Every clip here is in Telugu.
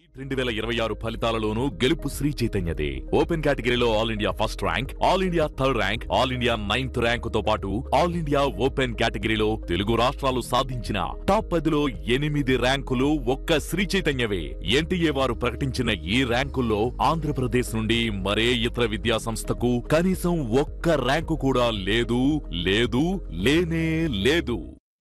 రెండు వేల ఇరవై ఆరు ఫలితాలలోనూ గెలుపు శ్రీ చైతన్యదే ఓపెన్ కేటగిరీలో all India first rank all India third rank all India ninth rank తో పాటు ఆల్ ఇండియా ఓపెన్ కేటగిరీలో తెలుగు రాష్ట్రాలు సాధించిన టాప్ పదిలో ఎనిమిది ర్యాంకులు ఒక్క శ్రీ చైతన్యవే ఎన్టీఏ వారు ప్రకటించిన ఈ ర్యాంకుల్లో ఆంధ్రప్రదేశ్ నుండి మరే ఇతర విద్యా సంస్థకు కనీసం ఒక్క ర్యాంకు కూడా లేదు లేదు లేనే లేదు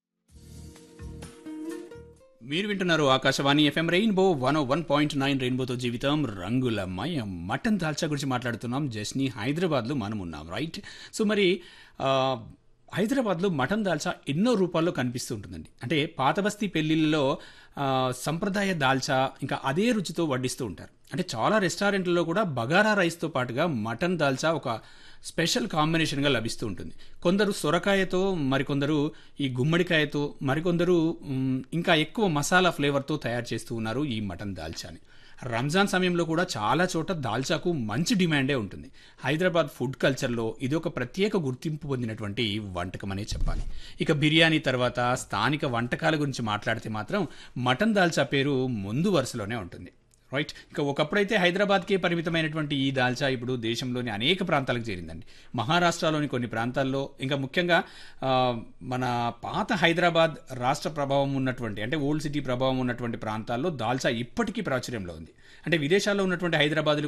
మీరు వింటున్నారు Akashvani FM rainbow one O one point nine రెయిన్బోతో జీవితం రంగుల మయం మటన్ దాల్చా గురించి మాట్లాడుతున్నాం జస్ని హైదరాబాద్లో మనం ఉన్నాం రైట్ సో మరి ఆ, హైదరాబాద్లో మటన్ దాల్చా ఎన్నో రూపాల్లో కనిపిస్తూ ఉంటుందండి అంటే పాత బస్తీ పెళ్లిళ్ళలో ఆ, సంప్రదాయ దాల్చా ఇంకా అదే రుచితో వడ్డిస్తూ ఉంటారు అంటే చాలా రెస్టారెంట్లలో కూడా బగారా రైస్తో పాటుగా మటన్ దాల్చా ఒక స్పెషల్ కాంబినేషన్గా లభిస్తూ ఉంటుంది కొందరు సొరకాయతో మరికొందరు ఈ గుమ్మడికాయతో మరికొందరు మ్, ఇంకా ఎక్కువ మసాలా ఫ్లేవర్తో తయారు చేస్తూ ఉన్నారు ఈ మటన్ దాల్చాని రంజాన్ సమయంలో కూడా చాలా చోట దాల్చాకు మంచి డిమాండే ఉంటుంది హైదరాబాద్ ఫుడ్ కల్చర్లో ఇది ఒక ప్రత్యేక గుర్తింపు పొందినటువంటి వంటకం అనే చెప్పాలి ఇక బిర్యానీ తర్వాత స్థానిక వంటకాల గురించి మాట్లాడితే మాత్రం మటన్ దాల్చా పేరు ముందు వరుసలోనే ఉంటుంది రైట్ ఇంకా ఒకప్పుడైతే హైదరాబాద్కే పరిమితమైనటువంటి ఈ దాల్చా ఇప్పుడు దేశంలోని అనేక ప్రాంతాలకు చేరిందండి మహారాష్ట్రలోని కొన్ని ప్రాంతాల్లో ఇంకా ముఖ్యంగా ఆ, మన పాత హైదరాబాద్ రాష్ట్ర ప్రభావం ఉన్నటువంటి అంటే ఓల్డ్ సిటీ ప్రభావం ఉన్నటువంటి ప్రాంతాల్లో దాల్చా ఇప్పటికీ ప్రాచుర్యంలో ఉంది అంటే విదేశాల్లో ఉన్నటువంటి హైదరాబాద్